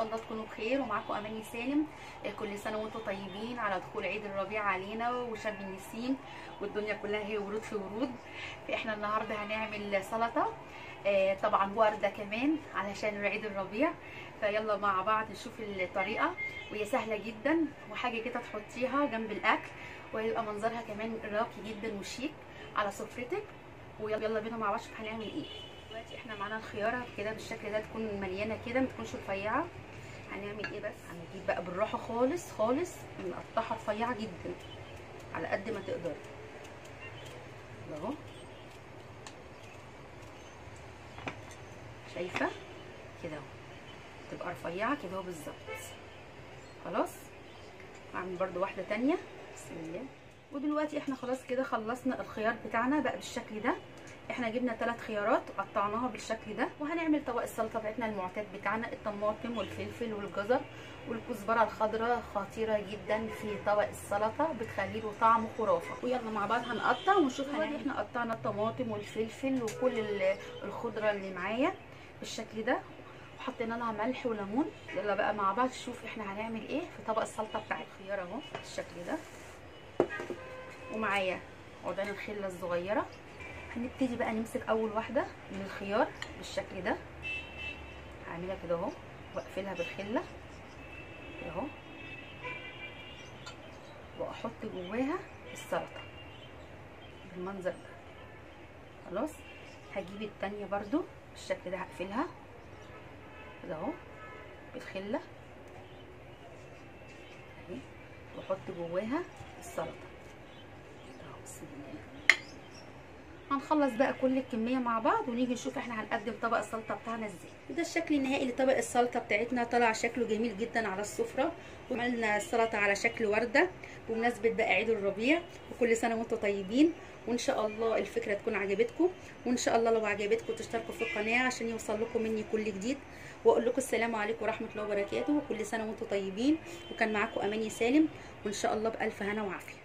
شاء الله تكونوا بخير ومعاكم اماني سالم كل سنه وانتم طيبين على دخول عيد الربيع علينا وشم النسيم والدنيا كلها هي ورود في ورود فاحنا النهارده هنعمل سلطه آه، طبعا ورده كمان علشان عيد الربيع فيلا مع بعض نشوف الطريقه وهي سهله جدا وحاجه كده تحطيها جنب الاكل وهيبقى منظرها كمان راقي جدا وشيك على سفرتك ويلا بينا مع بعض نشوف هنعمل ايه دلوقتي احنا معانا الخياره كده بالشكل ده تكون مليانه كده ما تكونش رفيعه هنعمل ايه بس هنجيب بقى بالراحه خالص خالص نقطعها رفيعه جدا على قد ما تقدر اهو شايفه كده اهو تبقى رفيعه كده اهو بالظبط خلاص هعمل برده واحده تانية بسم الله ودلوقتي احنا خلاص كده خلصنا الخيار بتاعنا بقى بالشكل ده احنا جبنا ثلاث خيارات قطعناها بالشكل ده وهنعمل طبق السلطه بتاعتنا المعتاد بتاعنا الطماطم والفلفل والجزر والكزبره الخضراء خطيره جدا في طبق السلطه بتخلي له طعم خرافه ويلا مع بعض هنقطع ونشوف هنعمل احنا قطعنا الطماطم والفلفل وكل الخضره اللي معايا بالشكل ده وحطينا لها ملح وليمون يلا بقى مع بعض نشوف احنا هنعمل ايه في طبق السلطه بتاع الخيار اهو بالشكل ده ومعايا عودان الخله الصغيره هنبتدي بقى نمسك اول واحده من الخيار بالشكل ده هعملها كده اهو واقفلها بالخله كده اهو واحط جواها السلطه بالمنظر ده خلاص هجيب التانية برضو بالشكل ده هقفلها كده اهو بالخله اهي واحط جواها السلطه بسم الله هنخلص بقى كل الكميه مع بعض ونيجي نشوف احنا هنقدم طبق السلطه بتاعنا ازاي ده الشكل النهائي لطبق السلطه بتاعتنا طلع شكله جميل جدا على السفره وعملنا السلطه على شكل ورده بمناسبه بقى عيد الربيع وكل سنه وانتم طيبين وان شاء الله الفكره تكون عجبتكم وان شاء الله لو عجبتكم تشتركوا في القناه عشان يوصل لكم مني كل جديد واقول لكم السلام عليكم ورحمه الله وبركاته وكل سنه وانتم طيبين وكان معاكم اماني سالم وان شاء الله بالف هنا وعافيه